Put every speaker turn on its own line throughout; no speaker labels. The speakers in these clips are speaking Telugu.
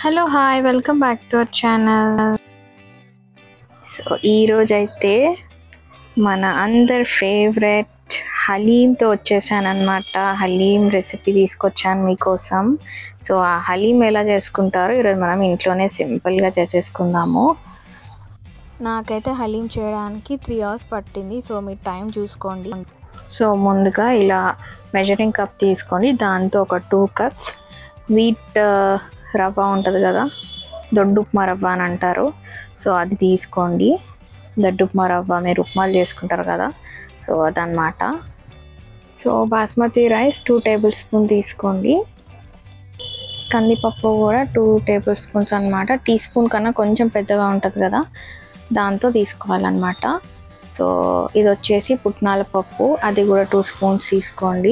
hello hi welcome back to our channel so ఈరోజైతే మన అందరి ఫేవరెట్ హలీంతో వచ్చేసాను అనమాట హలీం రెసిపీ తీసుకొచ్చాను మీకోసం సో ఆ హలీం ఎలా చేసుకుంటారో ఈరోజు మనం ఇంట్లోనే సింపుల్గా చేసేసుకుందాము నాకైతే హలీం చేయడానికి త్రీ అవర్స్ పట్టింది సో మీరు టైం చూసుకోండి సో ముందుగా ఇలా మెజరింగ్ కప్ తీసుకోండి దాంతో ఒక టూ కప్స్ వీట్ రవ్వ ఉంటుంది కదా దొడ్డు ఉప్మా రవ్వ అని అంటారు సో అది తీసుకోండి దొడ్డు ఉప్మా రవ్వ మీరు ఉప్మాలు చేసుకుంటారు కదా సో అదనమాట so basmati rice two tablespoon తీసుకోండి కందిపప్పు కూడా టూ టేబుల్ స్పూన్స్ అనమాట టీ స్పూన్ కన్నా కొంచెం పెద్దగా ఉంటుంది కదా దాంతో తీసుకోవాలన్నమాట సో ఇది వచ్చేసి పుట్నాల పప్పు అది కూడా టూ స్పూన్స్ తీసుకోండి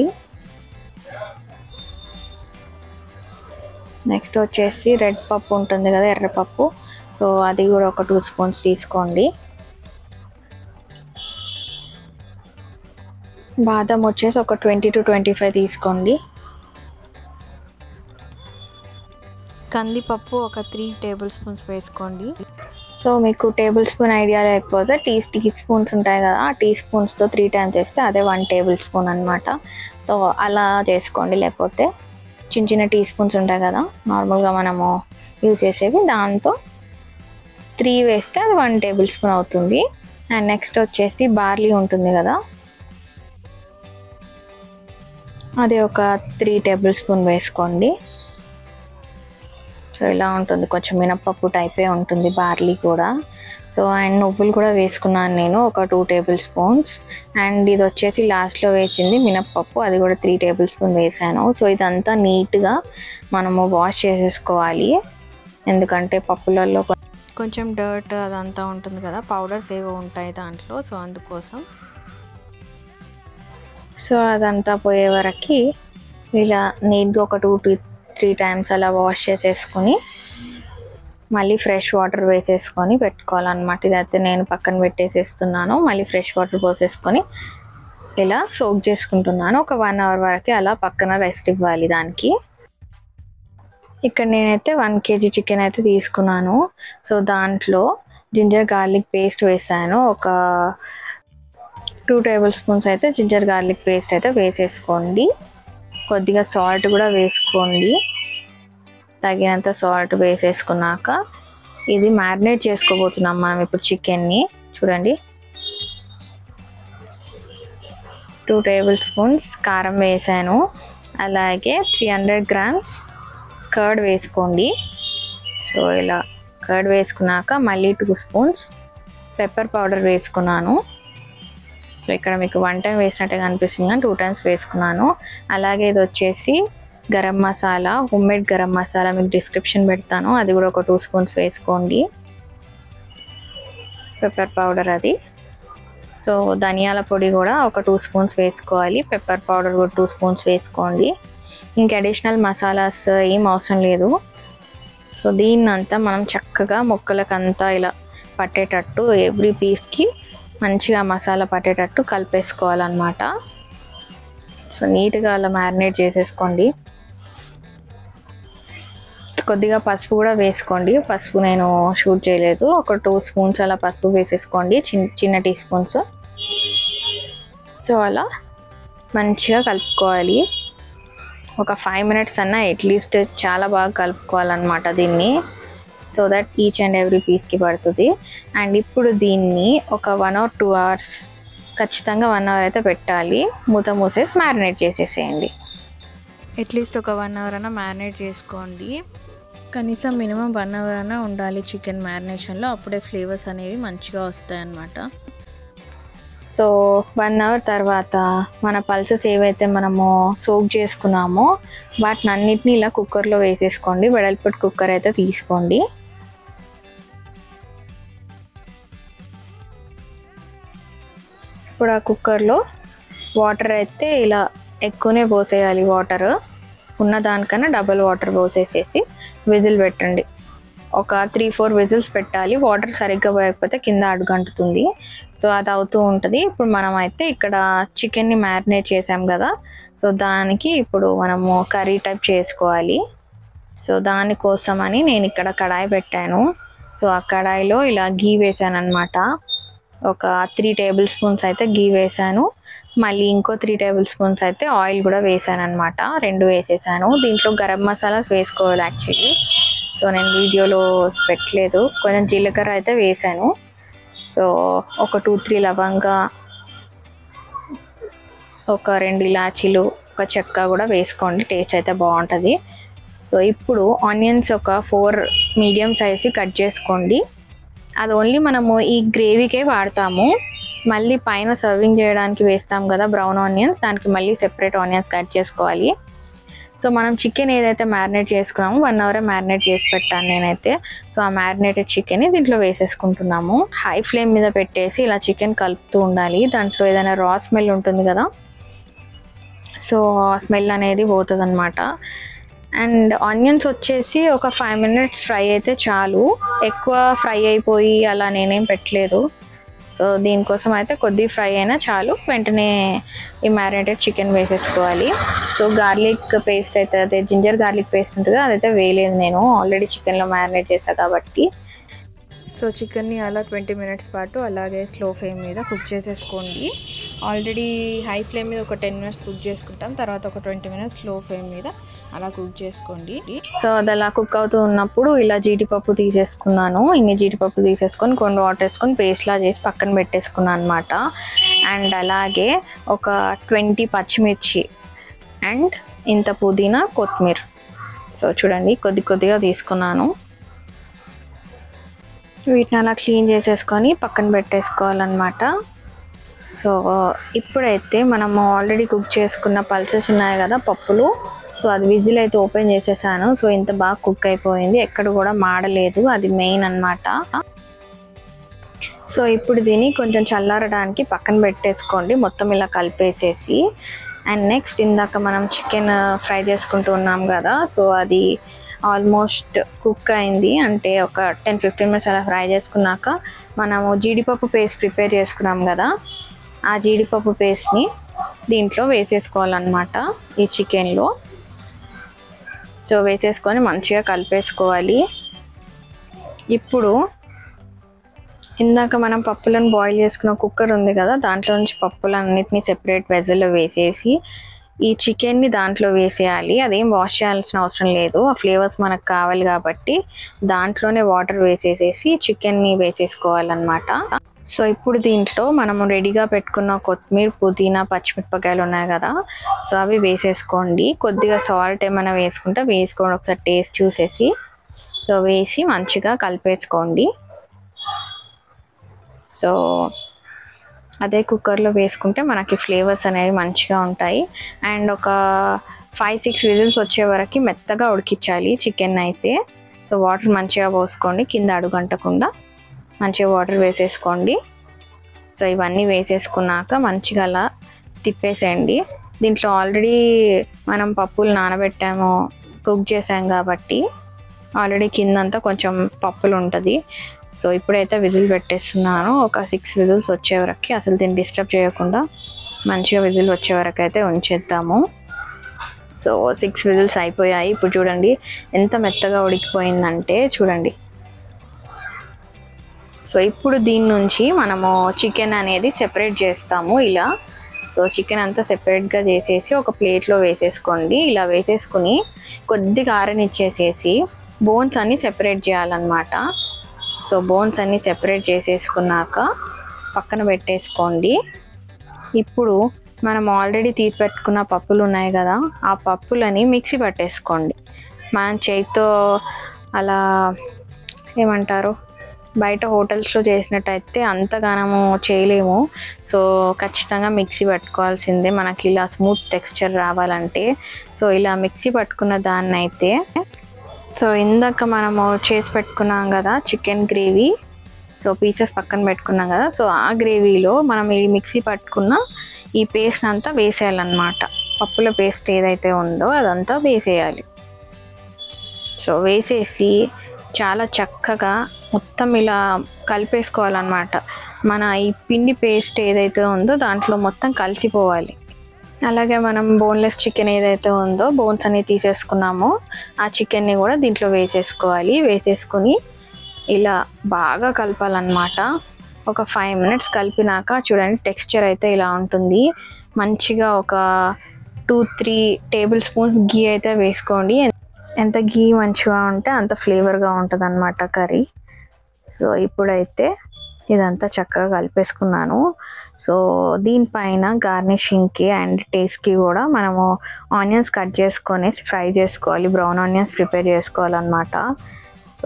నెక్స్ట్ వచ్చేసి రెడ్ పప్పు ఉంటుంది కదా ఎర్రపప్పు సో అది కూడా ఒక టూ స్పూన్స్ తీసుకోండి బాదం వచ్చేసి ఒక ట్వంటీ టు ట్వంటీ ఫైవ్ తీసుకోండి కందిపప్పు ఒక త్రీ టేబుల్ స్పూన్స్ వేసుకోండి సో మీకు టేబుల్ స్పూన్ ఐడియా లేకపోతే టీ టీ స్పూన్స్ ఉంటాయి కదా ఆ టీ స్పూన్స్తో త్రీ టైమ్స్ వేస్తే అదే వన్ టేబుల్ స్పూన్ అనమాట సో అలా చేసుకోండి లేకపోతే చిన్న చిన్న టీ స్పూన్స్ ఉంటాయి కదా నార్మల్గా మనము యూజ్ చేసేవి దాంతో త్రీ వేస్తే అది వన్ టేబుల్ స్పూన్ అవుతుంది అండ్ నెక్స్ట్ వచ్చేసి బార్లీ ఉంటుంది కదా అది ఒక త్రీ టేబుల్ స్పూన్ వేసుకోండి సో ఇలా ఉంటుంది కొంచెం మినప్పప్పు టైపే ఉంటుంది బార్లీ కూడా సో అండ్ నువ్వులు కూడా వేసుకున్నాను నేను ఒక టూ టేబుల్ స్పూన్స్ అండ్ ఇది వచ్చేసి లాస్ట్లో వేసింది మినప్పప్పు అది కూడా త్రీ టేబుల్ స్పూన్ వేసాను సో ఇదంతా నీట్గా మనము వాష్ చేసేసుకోవాలి ఎందుకంటే పప్పులలో కొంచెం డర్ట్ అదంతా ఉంటుంది కదా పౌడర్స్ ఏవో ఉంటాయి దాంట్లో సో అందుకోసం సో అదంతా పోయే వరకు ఇలా నీట్గా ఒక టూ టూ త్రీ టైమ్స్ అలా వాష్ చేసేసుకొని మళ్ళీ ఫ్రెష్ వాటర్ వేసేసుకొని పెట్టుకోవాలన్నమాట ఇదైతే నేను పక్కన పెట్టేసేస్తున్నాను మళ్ళీ ఫ్రెష్ వాటర్ పోసేసుకొని ఇలా సోక్ చేసుకుంటున్నాను ఒక వన్ అవర్ వరకు అలా పక్కన రెస్ట్ ఇవ్వాలి దానికి ఇక్కడ నేనైతే వన్ కేజీ చికెన్ అయితే తీసుకున్నాను సో దాంట్లో జింజర్ గార్లిక్ పేస్ట్ వేసాను ఒక టూ టేబుల్ స్పూన్స్ అయితే జింజర్ గార్లిక్ పేస్ట్ అయితే వేసేసుకోండి కొద్దిగా సాల్ట్ కూడా వేసుకోండి తగినంత సాల్ట్ వేసేసుకున్నాక ఇది మ్యారినేట్ చేసుకోబోతున్నాం మనం ఇప్పుడు చికెన్ని చూడండి టూ టేబుల్ స్పూన్స్ కారం వేసాను అలాగే త్రీ హండ్రెడ్ గ్రామ్స్ కర్డ్ వేసుకోండి సో ఇలా కర్డ్ వేసుకున్నాక మళ్ళీ టూ స్పూన్స్ పెప్పర్ పౌడర్ వేసుకున్నాను సో ఇక్కడ మీకు వన్ టైం వేసినట్టే కనిపిస్తుంది కానీ టూ టైమ్స్ వేసుకున్నాను అలాగే ఇది వచ్చేసి గరం మసాలా హోమ్మేడ్ గరం మసాలా మీకు డిస్క్రిప్షన్ పెడతాను అది కూడా ఒక టూ స్పూన్స్ వేసుకోండి పెప్పర్ పౌడర్ అది సో ధనియాల పొడి కూడా ఒక టూ స్పూన్స్ వేసుకోవాలి పెప్పర్ పౌడర్ కూడా టూ స్పూన్స్ వేసుకోండి ఇంకా అడిషనల్ మసాలాస్ ఏం అవసరం లేదు సో దీన్నంతా మనం చక్కగా ముక్కలకంతా ఇలా పట్టేటట్టు ఎవ్రీ పీస్కి మంచిగా మసాలా పట్టేటట్టు కలిపేసుకోవాలన్నమాట సో నీట్గా అలా మ్యారినేట్ చేసేసుకోండి కొద్దిగా పసుపు కూడా వేసుకోండి పసుపు నేను షూట్ చేయలేదు ఒక టూ స్పూన్స్ అలా పసుపు వేసేసుకోండి చిన్న చిన్న టీ స్పూన్స్ సో అలా మంచిగా కలుపుకోవాలి ఒక ఫైవ్ మినిట్స్ అన్న అట్లీస్ట్ చాలా బాగా కలుపుకోవాలన్నమాట దీన్ని so that each and every పీస్కి పడుతుంది అండ్ ఇప్పుడు దీన్ని ఒక వన్ ఆర్ టూ అవర్స్ ఖచ్చితంగా వన్ అవర్ అయితే పెట్టాలి మూత మూసేసి మ్యారినేట్ చేసేసేయండి అట్లీస్ట్ ఒక వన్ అవర్ అన్న మ్యారినేట్ చేసుకోండి కనీసం మినిమం వన్ అవర్ అన్న ఉండాలి చికెన్ మ్యారినేషన్లో అప్పుడే ఫ్లేవర్స్ అనేవి మంచిగా వస్తాయి అన్నమాట సో వన్ అవర్ తర్వాత మన పల్సెస్ ఏవైతే మనము సోక్ చేసుకున్నామో వాటిని అన్నిటిని ఇలా కుక్కర్లో వేసేసుకోండి వెడల్పటి కుక్కర్ అయితే తీసుకోండి ఇప్పుడు ఆ కుక్కర్లో వాటర్ అయితే ఇలా ఎక్కువనే పోసేయాలి వాటర్ ఉన్న దానికన్నా డబల్ వాటర్ పోసేసేసి విజిల్ పెట్టండి ఒక త్రీ ఫోర్ విజిల్స్ పెట్టాలి వాటర్ సరిగ్గా పోయకపోతే కింద అడుగంటుతుంది సో అది అవుతూ ఉంటుంది ఇప్పుడు మనం అయితే ఇక్కడ చికెన్ని మ్యారినేట్ చేసాం కదా సో దానికి ఇప్పుడు మనము కర్రీ టైప్ చేసుకోవాలి సో దానికోసమని నేను ఇక్కడ కడాయి పెట్టాను సో ఆ కడాయిలో ఇలా గీ వేసాను అనమాట ఒక త్రీ టేబుల్ స్పూన్స్ అయితే గీ వేసాను మళ్ళీ ఇంకో త్రీ టేబుల్ స్పూన్స్ అయితే ఆయిల్ కూడా వేసాను అనమాట రెండు వేసేసాను దీంట్లో గరం మసాలాస్ వేసుకోవాలి యాక్చువల్లీ సో నేను వీడియోలో పెట్టలేదు కొంచెం జీలకర్ర అయితే వేసాను సో ఒక టూ త్రీ లవంగా ఒక రెండు ఇలాచీలు ఒక చెక్క కూడా వేసుకోండి టేస్ట్ అయితే బాగుంటుంది సో ఇప్పుడు ఆనియన్స్ ఒక ఫోర్ మీడియం సైజు కట్ చేసుకోండి అది ఓన్లీ మనము ఈ గ్రేవీకే వాడతాము మళ్ళీ పైన సర్వింగ్ చేయడానికి వేస్తాం కదా బ్రౌన్ ఆనియన్స్ దానికి మళ్ళీ సెపరేట్ ఆనియన్స్ కట్ చేసుకోవాలి సో మనం చికెన్ ఏదైతే మ్యారినేట్ చేసుకున్నామో వన్ అవర్ మ్యారినేట్ చేసి పెట్టాను నేనైతే సో ఆ మ్యారినేటెడ్ చికెన్ దీంట్లో వేసేసుకుంటున్నాము హై ఫ్లేమ్ మీద పెట్టేసి ఇలా చికెన్ కలుపుతూ ఉండాలి దాంట్లో ఏదైనా రా స్మెల్ ఉంటుంది కదా సో స్మెల్ అనేది పోతుంది అనమాట అండ్ ఆనియన్స్ వచ్చేసి ఒక ఫైవ్ మినిట్స్ ఫ్రై అయితే చాలు ఎక్కువ ఫ్రై అయిపోయి అలా నేనేం పెట్టలేదు సో దీనికోసం అయితే కొద్ది ఫ్రై అయినా చాలు వెంటనే ఈ మ్యారినేటెడ్ చికెన్ వేసేసుకోవాలి సో గార్లిక్ పేస్ట్ అయితే అదే జింజర్ గార్లిక్ పేస్ట్ ఉంటుంది అదైతే వేయలేదు నేను ఆల్రెడీ చికెన్లో మ్యారినేట్ చేశాను కాబట్టి సో చికెన్ని అలా ట్వంటీ మినిట్స్ పాటు అలాగే స్లో ఫ్లేమ్ మీద కుక్ చేసేసుకోండి ఆల్రెడీ హై ఫ్లేమ్ మీద ఒక టెన్ మినిట్స్ కుక్ చేసుకుంటాం తర్వాత ఒక ట్వంటీ మినిట్స్ స్లో ఫ్లేమ్ మీద అలా కుక్ చేసుకోండి సో అది అలా కుక్ అవుతూ ఉన్నప్పుడు ఇలా జీడిపప్పు తీసేసుకున్నాను ఇన్ని జీడిపప్పు తీసేసుకొని కొన్ని వాటర్ వేసుకొని పేస్ట్లా చేసి పక్కన పెట్టేసుకున్నాను అనమాట అండ్ అలాగే ఒక ట్వంటీ పచ్చిమిర్చి అండ్ ఇంత పుదీనా కొత్తిమీర సో చూడండి కొద్ది కొద్దిగా తీసుకున్నాను వీటిని అలా క్లీన్ చేసేసుకొని పక్కన పెట్టేసుకోవాలన్నమాట సో ఇప్పుడైతే మనము ఆల్రెడీ కుక్ చేసుకున్న పల్సెస్ ఉన్నాయి కదా పప్పులు సో అది విజిల్ అయితే ఓపెన్ చేసేసాను సో ఇంత బాగా కుక్ అయిపోయింది ఎక్కడ కూడా మాడలేదు అది మెయిన్ అన్నమాట సో ఇప్పుడు దీన్ని కొంచెం చల్లారడానికి పక్కన పెట్టేసుకోండి మొత్తం ఇలా కలిపేసేసి అండ్ నెక్స్ట్ ఇందాక మనం చికెన్ ఫ్రై చేసుకుంటూ ఉన్నాం కదా సో అది ఆల్మోస్ట్ కుక్ అయింది అంటే ఒక టెన్ ఫిఫ్టీన్ మినిట్స్ అలా ఫ్రై చేసుకున్నాక మనము జీడిపప్పు పేస్ట్ ప్రిపేర్ చేసుకున్నాం కదా ఆ జీడిపప్పు పేస్ట్ని దీంట్లో వేసేసుకోవాలన్నమాట ఈ చికెన్లో సో వేసేసుకొని మంచిగా కలిపేసుకోవాలి ఇప్పుడు ఇందాక మనం పప్పులను బాయిల్ చేసుకున్న కుక్కర్ ఉంది కదా దాంట్లో నుంచి పప్పులన్నిటిని సెపరేట్ వెజల్లో వేసేసి ఈ చికెన్ని దాంట్లో వేసేయాలి అదేం వాష్ చేయాల్సిన అవసరం లేదు ఆ ఫ్లేవర్స్ మనకు కావాలి కాబట్టి దాంట్లోనే వాటర్ వేసేసేసి చికెన్ని వేసేసుకోవాలన్నమాట సో ఇప్పుడు దీంట్లో మనము రెడీగా పెట్టుకున్న కొత్తిమీర పుదీనా పచ్చిమిరపకాయలు ఉన్నాయి కదా సో అవి వేసేసుకోండి కొద్దిగా సాల్ట్ ఏమైనా వేసుకుంటే వేసుకోండి ఒకసారి టేస్ట్ చూసేసి సో వేసి మంచిగా కలిపేసుకోండి సో అదే కుక్కర్లో వేసుకుంటే మనకి ఫ్లేవర్స్ అనేవి మంచిగా ఉంటాయి అండ్ ఒక ఫైవ్ సిక్స్ విజిల్స్ వచ్చే వరకు మెత్తగా ఉడికించాలి చికెన్ అయితే సో వాటర్ మంచిగా పోసుకోండి కింద అడుగంటకుండా మంచిగా వాటర్ వేసేసుకోండి సో ఇవన్నీ వేసేసుకున్నాక మంచిగా అలా తిప్పేసేయండి దీంట్లో ఆల్రెడీ మనం పప్పులు నానబెట్టాము కుక్ చేసాం కాబట్టి ఆల్రెడీ కిందంతా కొంచెం పప్పులు ఉంటుంది సో ఇప్పుడైతే విజిల్ పెట్టేస్తున్నాను ఒక సిక్స్ విజిల్స్ వచ్చే వరకు అసలు దీన్ని డిస్టర్బ్ చేయకుండా మంచిగా విజిల్ వచ్చే వరకు అయితే ఉంచేద్దాము సో సిక్స్ విజిల్స్ అయిపోయాయి ఇప్పుడు చూడండి ఎంత మెత్తగా ఉడికిపోయిందంటే చూడండి సో ఇప్పుడు దీని నుంచి మనము చికెన్ అనేది సెపరేట్ చేస్తాము ఇలా సో చికెన్ అంతా సెపరేట్గా చేసేసి ఒక ప్లేట్లో వేసేసుకోండి ఇలా వేసేసుకుని కొద్దిగా ఆరనిచ్చేసేసి బోన్స్ అన్ని సెపరేట్ చేయాలన్నమాట సో బోన్స్ అన్ని సెపరేట్ చేసేసుకున్నాక పక్కన పెట్టేసుకోండి ఇప్పుడు మనం ఆల్రెడీ తీసి పెట్టుకున్న పప్పులు ఉన్నాయి కదా ఆ పప్పులని మిక్సీ పట్టేసుకోండి మనం చేతితో అలా ఏమంటారు బయట హోటల్స్లో చేసినట్టయితే అంతగానము చేయలేము సో ఖచ్చితంగా మిక్సీ పట్టుకోవాల్సిందే మనకి ఇలా స్మూత్ టెక్స్చర్ రావాలంటే సో ఇలా మిక్సీ పట్టుకున్న దాన్ని అయితే సో ఇందాక మనము చేసి పెట్టుకున్నాం కదా చికెన్ గ్రేవీ సో పీసెస్ పక్కన పెట్టుకున్నాం కదా సో ఆ గ్రేవీలో మనం ఈ మిక్సీ పట్టుకున్న ఈ పేస్ట్ అంతా వేసేయాలన్నమాట పప్పుల పేస్ట్ ఏదైతే ఉందో అదంతా వేసేయాలి సో వేసేసి చాలా చక్కగా మొత్తం ఇలా కలిపేసుకోవాలన్నమాట మన ఈ పిండి పేస్ట్ ఏదైతే ఉందో దాంట్లో మొత్తం కలిసిపోవాలి అలాగే మనం బోన్లెస్ చికెన్ ఏదైతే ఉందో బోన్స్ అన్ని తీసేసుకున్నామో ఆ చికెన్ని కూడా దీంట్లో వేసేసుకోవాలి వేసేసుకుని ఇలా బాగా కలపాలన్నమాట ఒక ఫైవ్ మినిట్స్ కలిపినాక చూడండి టెక్స్చర్ అయితే ఇలా ఉంటుంది మంచిగా ఒక two three tablespoons ghee అయితే వేసుకోండి ఎంత గీ మంచిగా ఉంటే అంత ఫ్లేవర్గా ఉంటుంది అనమాట కర్రీ సో ఇప్పుడైతే ఇదంతా చక్కగా కలిపేసుకున్నాను సో దీనిపైన గార్నిషింగ్కి అండ్ టేస్ట్కి కూడా మనము ఆనియన్స్ కట్ చేసుకొని ఫ్రై చేసుకోవాలి బ్రౌన్ ఆనియన్స్ ప్రిపేర్ చేసుకోవాలన్నమాట సో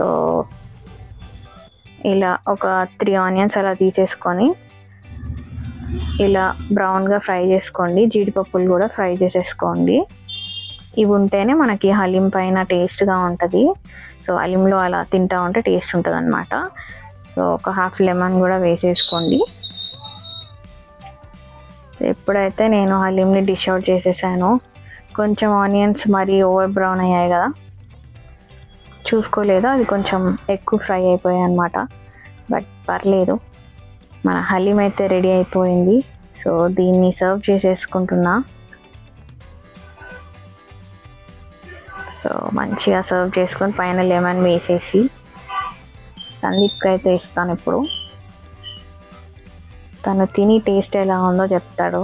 ఇలా ఒక త్రీ ఆనియన్స్ అలా తీసేసుకొని ఇలా బ్రౌన్గా ఫ్రై చేసుకోండి జీడిపప్పులు కూడా ఫ్రై చేసేసుకోండి ఇవి ఉంటేనే మనకి హలీం పైన టేస్ట్గా ఉంటుంది సో హలీంలో అలా తింటా ఉంటే టేస్ట్ ఉంటుంది అనమాట సో ఒక హాఫ్ లెమన్ కూడా వేసేసుకోండి సో ఎప్పుడైతే నేను హలీంని డిష్ అవుట్ చేసేసాను కొంచెం ఆనియన్స్ మరి ఓవర్ బ్రౌన్ అయ్యాయి కదా చూసుకోలేదు అది కొంచెం ఎక్కువ ఫ్రై అయిపోయాయి అనమాట బట్ పర్లేదు మన హలీం అయితే రెడీ అయిపోయింది సో దీన్ని సర్వ్ చేసేసుకుంటున్నా సో మంచిగా సర్వ్ చేసుకొని పైన లెమన్ వేసేసి సందీప్కి అయితే ఇస్తాను ఇప్పుడు తను తిని టేస్ట్ ఎలా ఉందో చెప్తాడు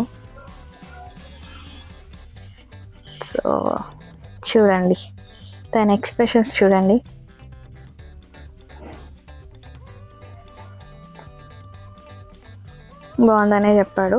సో చూడండి తన ఎక్స్ప్రెషన్స్ చూడండి బాగుందనే చెప్పాడు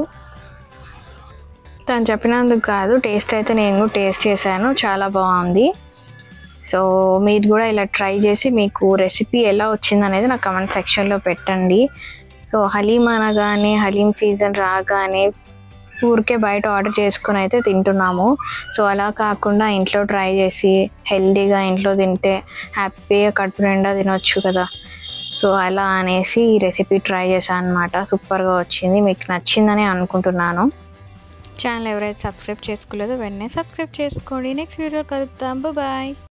తను చెప్పినందుకు కాదు టేస్ట్ అయితే నేను కూడా టేస్ట్ చేశాను చాలా బాగుంది సో మీరు కూడా ఇలా ట్రై చేసి మీకు రెసిపీ ఎలా వచ్చింది అనేది నాకు కమెంట్ సెక్షన్లో పెట్టండి సో హలీం అనగానే హలీం సీజన్ రాగానే ఊరికే బయట ఆర్డర్ చేసుకుని అయితే తింటున్నాము సో అలా కాకుండా ఇంట్లో ట్రై చేసి హెల్తీగా ఇంట్లో తింటే హ్యాపీగా కడుపు నిండా తినొచ్చు కదా సో అలా అనేసి ఈ రెసిపీ ట్రై చేశాను అనమాట సూపర్గా వచ్చింది మీకు నచ్చిందని అనుకుంటున్నాను
ఛానల్ ఎవరైతే సబ్స్క్రైబ్ చేసుకోలేదో వెంటనే సబ్స్క్రైబ్ చేసుకోండి నెక్స్ట్ వీడియో కలుద్దాం బాయ్